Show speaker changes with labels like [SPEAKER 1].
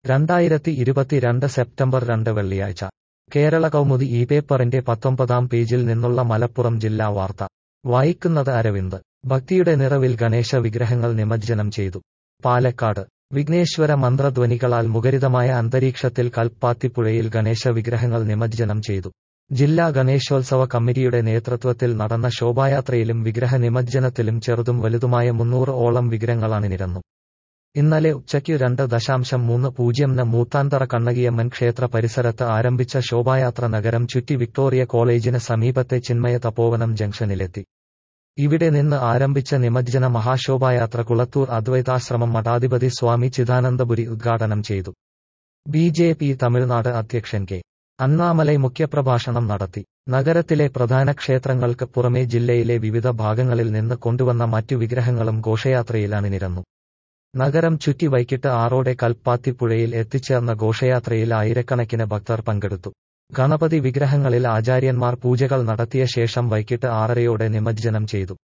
[SPEAKER 1] രണ്ടായിരത്തി ഇരുപത്തിരണ്ട് സെപ്റ്റംബർ രണ്ട് വെള്ളിയാഴ്ച കേരള കൗമുദി ഈ പേപ്പറിന്റെ പത്തൊമ്പതാം പേജിൽ നിന്നുള്ള മലപ്പുറം ജില്ലാ വാർത്ത വായിക്കുന്നത് അരവിന്ദ് ഭക്തിയുടെ നിറവിൽ ഗണേശ വിഗ്രഹങ്ങൾ നിമജ്ജനം ചെയ്തു പാലക്കാട് വിഘ്നേശ്വര മന്ത്രധ്വനികളാൽ മുഖരിതമായ അന്തരീക്ഷത്തിൽ കൽപ്പാത്തിപ്പുഴയിൽ ഗണേശ വിഗ്രഹങ്ങൾ നിമജ്ജനം ചെയ്തു ജില്ലാ ഗണേശോത്സവ കമ്മിറ്റിയുടെ നേതൃത്വത്തിൽ നടന്ന ശോഭായാത്രയിലും വിഗ്രഹ നിമജ്ജനത്തിലും ചെറുതും വലുതുമായ മുന്നൂറ് ഓളം വിഗ്രഹങ്ങളാണിനിരന്നു ഇന്നലെ ഉച്ചയ്ക്ക് രണ്ട് ദശാംശം മൂന്ന് പൂജ്യംന് മൂത്താന്തറ കണ്ണകിയമ്മൻ ക്ഷേത്ര പരിസരത്ത് ആരംഭിച്ച ശോഭായാത്ര നഗരം ചുറ്റി വിക്ടോറിയ കോളേജിന് സമീപത്തെ ചിന്മയ തപോവനം ജംഗ്ഷനിലെത്തി ഇവിടെ നിന്ന് ആരംഭിച്ച നിമജ്ജന മഹാശോഭായാത്ര കുളത്തൂർ അദ്വൈതാശ്രമം മഠാധിപതി സ്വാമി ചിദാനന്ദപുരി ഉദ്ഘാടനം ചെയ്തു ബി ജെ പി തമിഴ്നാട് അധ്യക്ഷൻ കെ അണ്ണാമലൈ മുഖ്യപ്രഭാഷണം നടത്തി നഗരത്തിലെ പ്രധാന ക്ഷേത്രങ്ങൾക്ക് പുറമെ ജില്ലയിലെ വിവിധ ഭാഗങ്ങളിൽ നിന്ന് കൊണ്ടുവന്ന മറ്റു വിഗ്രഹങ്ങളും ഘോഷയാത്രയിൽ അണിനിരന്നു നഗരം ചുറ്റി വൈകിട്ട് ആറോടെ കൽപ്പാത്തിപ്പുഴയിൽ എത്തിച്ചേർന്ന ഘോഷയാത്രയിൽ ആയിരക്കണക്കിന് ഭക്തർ പങ്കെടുത്തു ഗണപതി വിഗ്രഹങ്ങളിൽ ആചാര്യന്മാർ പൂജകൾ നടത്തിയ ശേഷം വൈകിട്ട് ആറരയോടെ നിമജ്ജനം ചെയ്തു